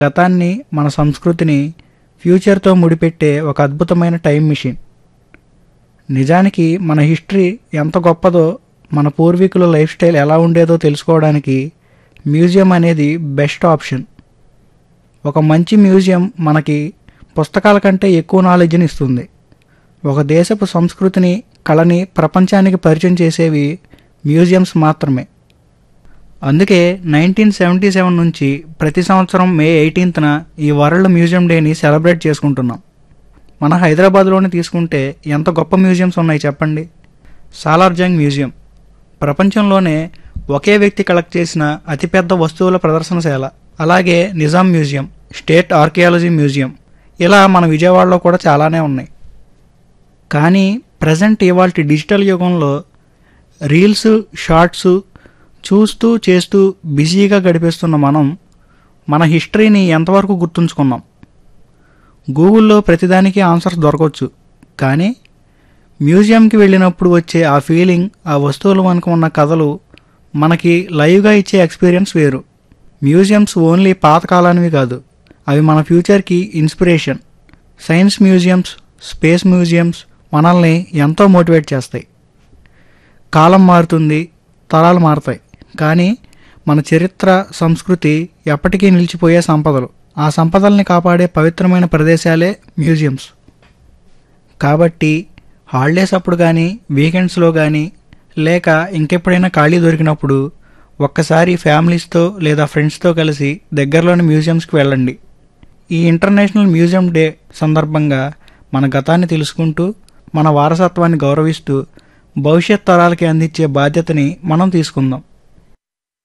గతాన్ని మన సంస్కృతిని ఫ్యూచర్తో ముడిపెట్టే ఒక అద్భుతమైన టైం మిషన్ నిజానికి మన హిస్టరీ ఎంత గొప్పదో మన పూర్వీకుల లైఫ్ స్టైల్ ఎలా ఉండేదో తెలుసుకోవడానికి మ్యూజియం అనేది బెస్ట్ ఆప్షన్ ఒక మంచి మ్యూజియం మనకి పుస్తకాల కంటే ఎక్కువ నాలెడ్జ్ని ఇస్తుంది ఒక దేశపు సంస్కృతిని కళని ప్రపంచానికి పరిచయం చేసేవి మ్యూజియంస్ మాత్రమే అందుకే నైన్టీన్ సెవెంటీ సెవెన్ నుంచి ప్రతి సంవత్సరం మే ఎయిటీన్త్న ఈ వరల్డ్ మ్యూజియం డేని సెలబ్రేట్ చేసుకుంటున్నాం మన హైదరాబాద్లోనే తీసుకుంటే ఎంత గొప్ప మ్యూజియంస్ ఉన్నాయి చెప్పండి సాలార్జంగ్ మ్యూజియం ప్రపంచంలోనే ఒకే వ్యక్తి కలెక్ట్ చేసిన అతిపెద్ద వస్తువుల ప్రదర్శనశాల అలాగే Nizam museum state archaeology museum ఇలా మన విజయవాడలో కూడా చాలానే ఉన్నాయి కానీ ప్రజెంట్ ఇవాళ డిజిటల్ యుగంలో రీల్స్ షార్ట్స్ చూస్తూ చేస్తూ బిజీగా గడిపేస్తున్న మనం మన హిస్టరీని ఎంతవరకు గుర్తుంచుకున్నాం గూగుల్లో ప్రతిదానికి ఆన్సర్స్ దొరకవచ్చు కానీ మ్యూజియంకి వెళ్ళినప్పుడు వచ్చే ఆ ఫీలింగ్ ఆ వస్తువుల వెనుక ఉన్న కథలు మనకి లైవ్గా ఇచ్చే ఎక్స్పీరియన్స్ వేరు మ్యూజియంస్ ఓన్లీ పాతకాలానివి కాదు అవి మన ఫ్యూచర్కి inspiration science museums space museums మనల్ని ఎంతో మోటివేట్ చేస్తాయి కాలం మారుతుంది తరాలు మారుతాయి కానీ మన చరిత్ర సంస్కృతి ఎప్పటికీ నిలిచిపోయే సంపదలు ఆ సంపదల్ని కాపాడే పవిత్రమైన ప్రదేశాలే మ్యూజియంస్ కాబట్టి హాలిడేస్ అప్పుడు కానీ వీకెండ్స్లో కానీ లేక ఇంకెప్పుడైనా ఖాళీ దొరికినప్పుడు ఒక్కసారి ఫ్యామిలీస్తో లేదా ఫ్రెండ్స్తో కలిసి దగ్గరలోని మ్యూజియంస్కి వెళ్ళండి ఈ ఇంటర్నేషనల్ మ్యూజియం డే సందర్భంగా మన గతాన్ని తెలుసుకుంటూ మన వారసత్వాన్ని గౌరవిస్తూ భవిష్యత్ తరాలకి అందించే బాధ్యతని మనం తీసుకుందాం